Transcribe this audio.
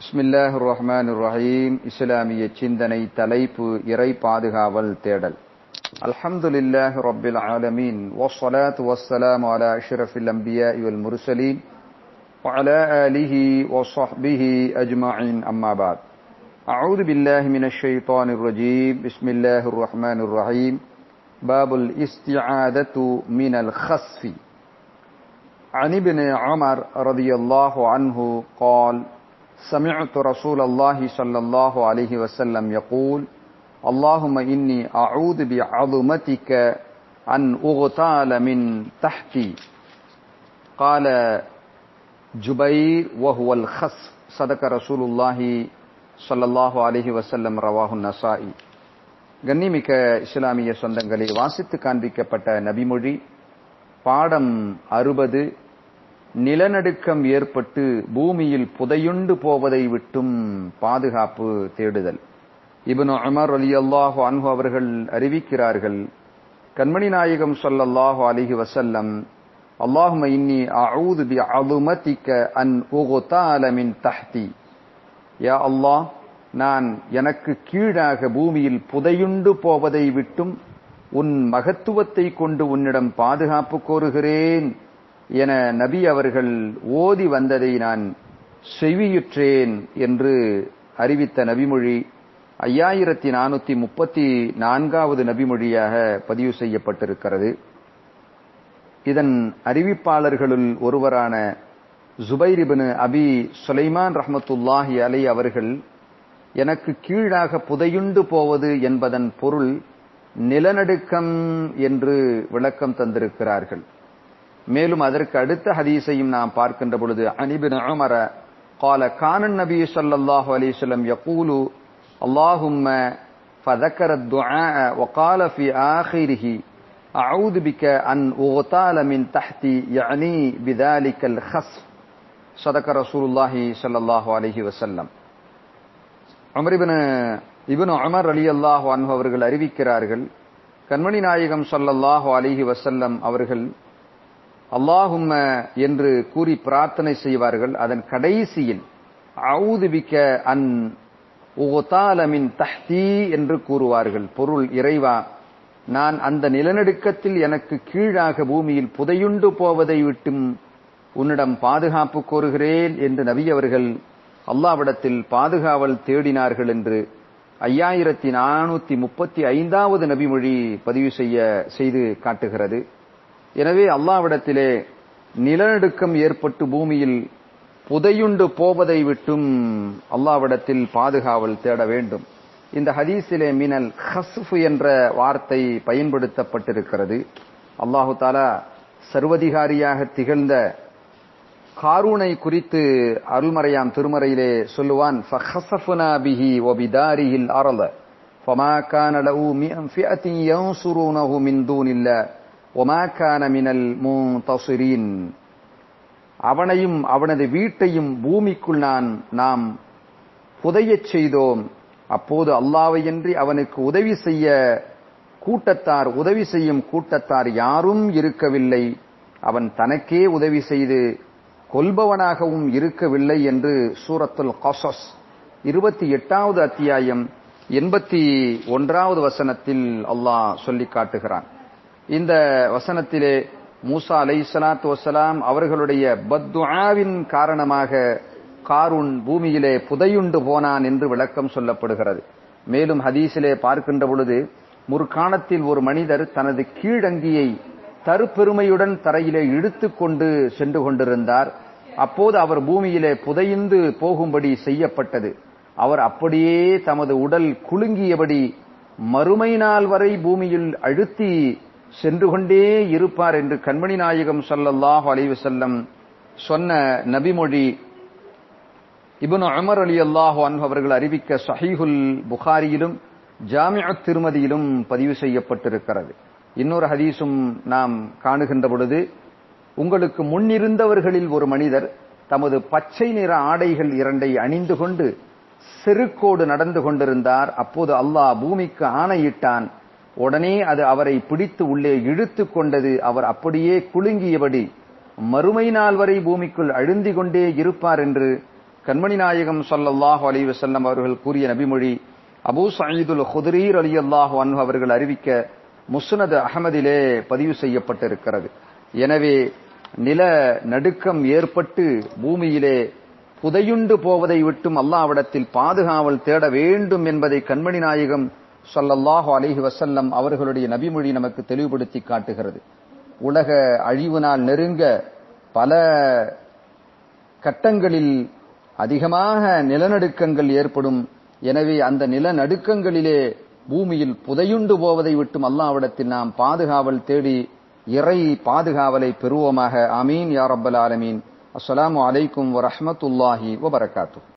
பிஸ்மில்லாஹ் ரஹ்மான் ரஹீம் இஸ்லாமிய சிந்தனை தலைப்பு இறை பாதுகாவல் தேடல் அல்ஹம்துலில்லாஹ் ரப்பில் ஆலமீன் வஸ்ஸலாத்து வஸ்ஸலாமு அலா அஷ்ரஃபில் அன்பியாஇ வல் முர்சலீன் وعلى آله وصحبه أجمعين أما بعد أعوذ بالله من الشيطان الرجيم بسم الله الرحمن الرحيم باب الاستعادة من الخسف عن ابن عمر رضي الله عنه قال سمعت رسول الله صلى الله عليه وسلم يقول اللهم إني أعوذ بعظمتك أن أغتال من تحتي قال جبير وهو الخصف صدق رسول الله صلى الله عليه وسلم رواه النسائي கண்ணிமிக்க இஸ்லாமிய சொந்தங்களே வாசித்து காண்பிக்கப்பட்ட நபிமொழி பாடம் அறுபது நிலநடுக்கம் ஏற்பட்டு பூமியில் புதையுண்டு போவதை விட்டும் பாதுகாப்பு தேடுதல் இபனு அமர் அலி அல்லாஹு அன்ஹு அவர்கள் அறிவிக்கிறார்கள் கண்மணி நாயகம் சொல்லல்லாஹு அலிஹி வசல்லம் அல்லாஹும இன்னி அஊது பி அலுமதிக்க அன் உகுதால மின் தஹ்தி யா அல்லாஹ் நான் எனக்கு கீழாக பூமியில் புதையுண்டு போவதை விட்டும் உன் மகத்துவத்தை கொண்டு உன்னிடம் பாதுகாப்பு கோருகிறேன் என நபி அவர்கள் ஓதி வந்ததை நான் செவியுற்றேன் என்று அறிவித்த நபிமொழி ஐயாயிரத்தி நானூத்தி முப்பத்தி நான்காவது நபிமொழியாக பதிவு செய்யப்பட்டிருக்கிறது இதன் அறிவிப்பாளர்களுள் ஒருவரான ஜுபைரிபின் அபி சுலைமான் ரஹமத்துல்லாஹி அலை அவர்கள் எனக்கு கீழாக புதையுண்டு போவது என்பதன் பொருள் நிலநடுக்கம் என்று விளக்கம் தந்திருக்கிறார்கள் மேலும் அதற்கு அடுத்த ஹதீஸையும் நாம் பார்க்கின்ற பொழுது அனிபின் உமர قال كان النبي صلى الله عليه وسلم يقول اللهم فذكر الدعاء وقال في آخره أعوذ بك أن أغتال من تحتي يعني بذلك الخصف صدق رسول الله صلى الله عليه وسلم உமர் இபின் இபின் உமர் அலி அல்லாஹு அன்ஹு அவர்கள் அறிவிக்கிறார்கள் கண்மணி நாயகம் சொல்லல்லாஹு அலிஹி வசல்லம் அவர்கள் அல்லாஹும்ம என்று கூறி பிரார்த்தனை செய்வார்கள் அதன் கடைசியில் அவுதுபிக்க அன் உகதாலமின் தஹ்தி என்று கூறுவார்கள் பொருள் இறைவா நான் அந்த நிலநடுக்கத்தில் எனக்கு கீழாக பூமியில் புதையுண்டு போவதை விட்டும் உன்னிடம் பாதுகாப்பு கோருகிறேன் என்று நபி அவர்கள் அல்லாவிடத்தில் பாதுகாவல் தேடினார்கள் என்று ஐயாயிரத்தி நானூத்தி முப்பத்தி ஐந்தாவது நபிமொழி பதிவு செய்ய செய்து காட்டுகிறது எனவே அல்லாவிடத்திலே நிலநடுக்கம் ஏற்பட்டு பூமியில் புதையுண்டு போவதை விட்டும் அல்லாவிடத்தில் பாதுகாவல் தேட வேண்டும் இந்த ஹதீஸிலே மினல் ஹஸ்ஃப் என்ற வார்த்தை பயன்படுத்தப்பட்டிருக்கிறது அல்லாஹு தாலா சர்வதிகாரியாக திகழ்ந்த காரூனை குறித்து அருள்மறையாம் திருமறையிலே சொல்லுவான் பிஹி ஒபிதாரிஹில் அரல فما كان له من فئة ينصرونه من دون الله وما كان من المنتصرين அவனையும் அவனது வீட்டையும் பூமிக்குள் நான் நாம் புதையச் செய்தோம் அப்போது அல்லாவையன்றி அவனுக்கு உதவி செய்ய கூட்டத்தார் உதவி செய்யும் கூட்டத்தார் யாரும் இருக்கவில்லை அவன் தனக்கே உதவி செய்து கொல்பவனாகவும் இருக்கவில்லை என்று சூரத்துல் கசஸ் இருபத்தி எட்டாவது அத்தியாயம் எண்பத்தி ஒன்றாவது வசனத்தில் அல்லாஹ் சொல்லி காட்டுகிறான் இந்த வசனத்திலே மூசா அலை சலாத்து வசலாம் அவர்களுடைய பத்வாவின் காரணமாக காரூன் பூமியிலே புதையுண்டு போனான் என்று விளக்கம் சொல்லப்படுகிறது மேலும் ஹதீஸிலே பார்க்கின்ற பொழுது முற்காலத்தில் ஒரு மனிதர் தனது கீழங்கியை தருப்பெருமையுடன் தரையிலே இழுத்து கொண்டு சென்று கொண்டிருந்தார் அப்போது அவர் பூமியிலே புதைந்து போகும்படி செய்யப்பட்டது அவர் அப்படியே தமது உடல் குலுங்கியபடி மறுமை நாள் வரை பூமியில் அழுத்தி சென்று கொண்டே இருப்பார் என்று கண்மணி நாயகம் சல்லல்லாஹு அலைவு செல்லம் சொன்ன நபிமொழி இபனு அமர் அலி அல்லாஹு அன் அவர்கள் அறிவிக்க சஹீஹுல் புகாரியிலும் ஜாமியா திருமதியிலும் பதிவு செய்யப்பட்டிருக்கிறது இன்னொரு ஹதீஸும் நாம் காணுகின்ற பொழுது உங்களுக்கு முன்னிருந்தவர்களில் ஒரு மனிதர் தமது பச்சை நிற ஆடைகள் இரண்டை அணிந்து கொண்டு செருக்கோடு நடந்து கொண்டிருந்தார் அப்போது அல்லாஹ் பூமிக்கு ஆணையிட்டான் உடனே அது அவரை பிடித்து உள்ளே இழுத்து கொண்டது அவர் அப்படியே குலுங்கியபடி மறுமை நாள் வரை பூமிக்குள் அழுந்தி கொண்டே இருப்பார் என்று கண்மணி நாயகம் ஸல்லல்லாஹு அலைஹி வஸல்லம் அவர்கள் கூறிய நபிமொழி அபூ சயீதுல் ஹுத்ரீர் ரலியல்லாஹு அன்ஹு அவர்கள் அறிவிக்க முஸ்னத் அகமதிலே பதிவு செய்யப்பட்டிருக்கிறது எனவே நில நடுக்கம் ஏற்பட்டு பூமியிலே புதையுண்டு போவதை விட்டும் அல்லாவிடத்தில் பாதுகாவல் தேட வேண்டும் என்பதை கண்மணி நாயகம் ஸல்லல்லாஹு அலைஹி வஸல்லம் அவர்களுடைய நபிமொழி நமக்கு தெளிவுபடுத்தி காட்டுகிறது உலக அழிவு நாள் நெருங்க பல கட்டங்களில் அதிகமாக நிலநடுக்கங்கள் ஏற்படும் எனவே அந்த நிலநடுக்கங்களிலே பூமியில் புதையுண்டு போவதை விட்டும் அல்லாவிடத்தில் நாம் பாதுகாவல் தேடி இறை பாதுகாவலை பெறுவோமாக ஆமீன் யா ரப்பல் ஆலமீன் அஸ்ஸலாமு அலைக்கும் வரஹ்மத்துல்லாஹி வபரகாத்துஹு